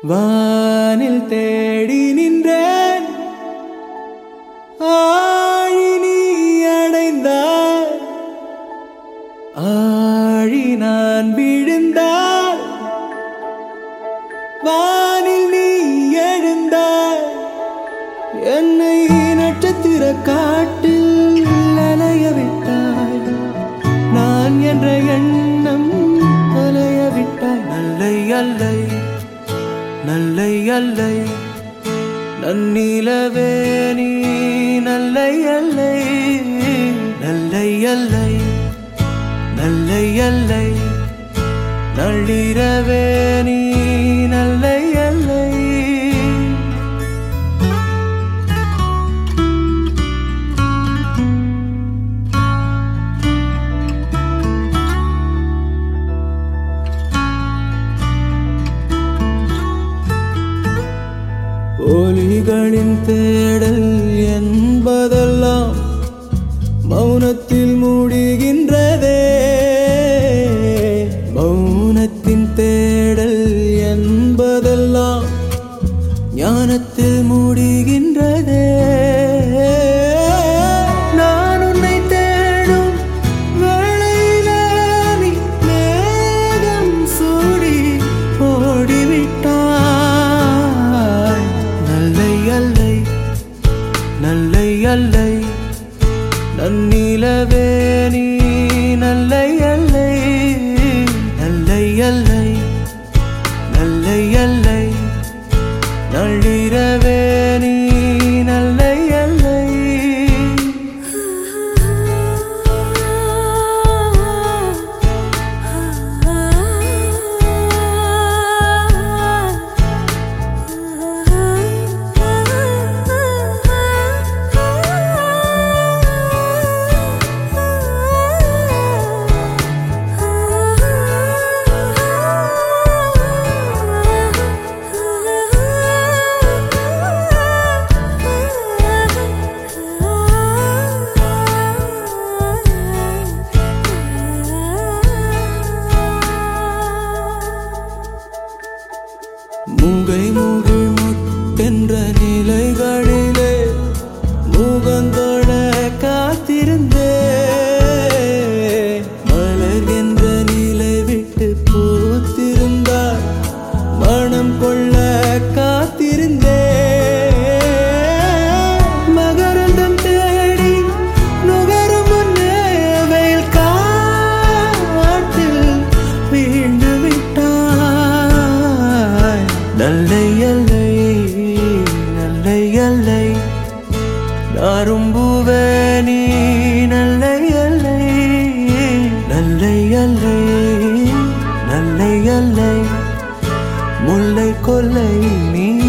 வானில் தேடி நின்றேன் ஆழி நீ அடைந்தாய் ஆழி நான் விழுந்தால் வானில் நீ எழுந்தாய் என்னை நட்சத்திர காட்டில் அலைய விட்டாய் நான் என்ற எண்ணம் அலைய விட்டாய் நல்லை அல்லை நல்லை அல்லை நன்னிலவே நீ நல்லை அல்லை நல்லை அல்லை நல்லை அல்லை நள்ளிரவே நீ நல்லை அல்லை ஒலிகளின் தேடல் என்பதெல்லாம் மௌனத்தில் மூடுகின்றதே மௌனத்தின் தேடல் என்பதெல்லாம் ஞானத்தில் மூடுகின்றதே நான் உன்னை தேடும் வேளையிலே நீ மேகம் சூடி ஓடிவிட்டாய் நல்லை அல்லை நல்லை அல்லை நன்னிலவே நீ நல்லை அல்லை நல்லை அல்லை நல்லை அல்லை நள்ளிரவே நீ நல்லை அல்லை மூகை மூகில் முத்தென்ற நிலைகளிலே மூகந்தோட காத்திருந்தே மலர்கின்ற நிலை விட்டு பூத்திருந்தார் மனம் கொள்ள காத்திருந்தே மகரந்தம் தேடி நுகரும் முன்னே வெயில் காட்டில் வீழ்ந்து விட்டாய் நல்லை அல்லை நல்லை அல்லை நாரும்புவே நீ நல்லை அல்லை நல்லை அல்லை நல்லை அல்லை முல்லை கொல்லை நீ